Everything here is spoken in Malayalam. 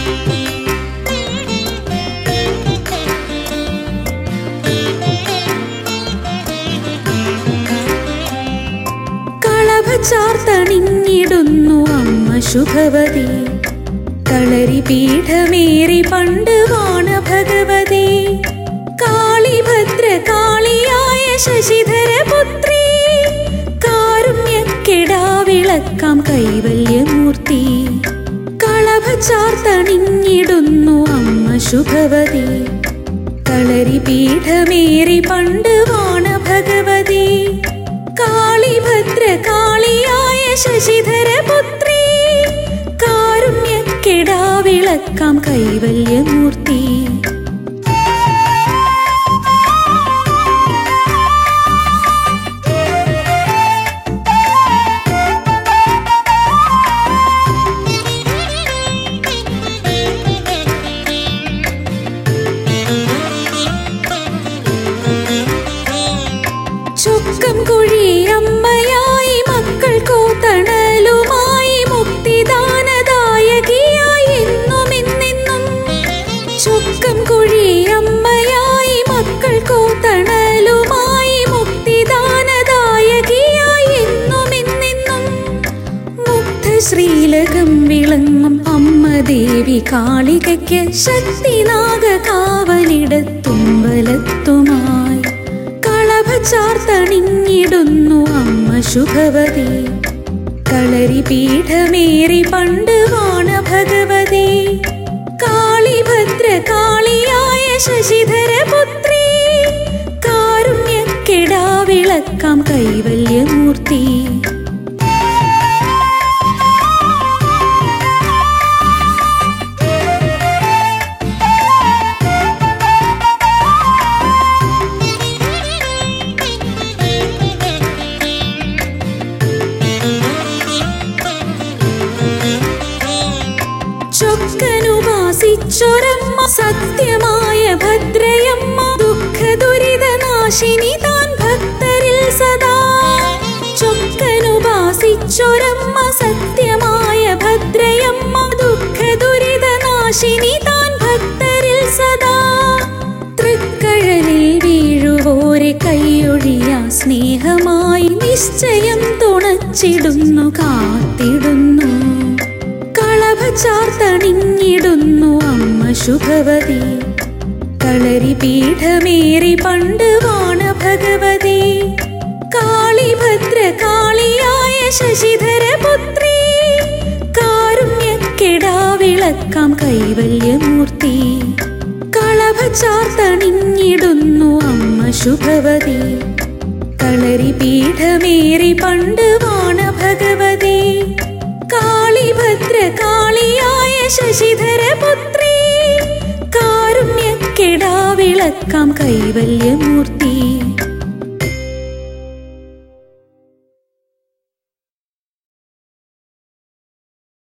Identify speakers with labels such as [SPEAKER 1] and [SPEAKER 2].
[SPEAKER 1] കളഭച്ചാർത്തണിഞ്ഞിടുന്നു അമ്മ ശുഭവതി കളരി പീഠമേറി പണ്ട് വാണ ഭഗവതി കാളിഭദ്ര കാളിയായ ശശിധര പുത്രി കാരുണ്യക്കെടാവിളക്കാം കൈവല്യമൂർത്തി കളഭച്ചാർത്തണിഞ്ഞിടുന്നു അമ്മ ശുഭവതി കളരി പീഠമേറി പണ്ട് വാണ ഭഗവതി കാളിഭദ്ര കാളിയായ ശശിധര പുത്രി കാരുണ്യക്കെടാവിളക്കാം കൈവല്യമൂർത്തി ചുക്കം കുഴിയമ്മയായി മക്കൾക്കോ തണലുമായി മുക്തിദാനദായകിയായി എന്നും ഇന്നെന്നും ചുക്കം കുഴിയമ്മയായി മക്കൾക്കോ തണലുമായി മുക്തിദാനദായകിയായി എന്നും ഇന്നെന്നും മുഗ്ധ ശ്രീലകം വിളങ്ങും അമ്മ ദേവി കാളികയ്ക്ക് ശക്തിനാഗ കാവലിടത്തും വലത്തുമായി കളഭച്ചാർത്തണിഞ്ഞിടുന്നു അമ്മ ശുഭവതി കളരി പീഠമേറി പണ്ട് വാണ ഭഗവതി കാളിഭദ്ര കാളിയായ ശശിധര പുത്രി കാരുണ്യക്കെടാവിളക്കാം കൈവല്യമൂർത്തി ചൊക്കനുപാസിച്ചൊരമ്മ സത്യമായ ഭദ്രയമ്മ ദുഃഖ ദുരിത നാശിനി താൻ ഭക്തരിൽ സദാ ചൊക്കനുപാസിച്ചൊരമ്മ സത്യമായ ഭദ്രയമ്മ ദുഃഖ ദുരിത നാശിനി താൻ ഭക്തരിൽ സദാ തൃക്കഴലിൽ വീഴുവോരെ കൈയൊഴിയ സ്നേഹമായി നിശ്ചയം തുണച്ചിടുന്നു കാത്തിടുന്നു കളഭച്ചാർത്തണിഞ്ഞിടുന്നു അമ്മ ശുഭവതി കളരി പീഠമേറി പണ്ട് വാണ ഭഗവതി കാളിഭദ്ര കാളിയായ ശശിധര പുത്രി കാരുണ്യക്കെടാവിളക്കാം കൈവല്യമൂർത്തി കളഭച്ചാർത്തണിഞ്ഞിടുന്നു അമ്മ ശുഭവതി കളരി പീഠമേറി പണ്ട് വാണ ഭഗവതി കാളിഭദ്ര കാളിയായ ശശിധര പുത്രി കാരുണ്യക്കെടാവിളക്കാം കൈവല്യമൂർത്തി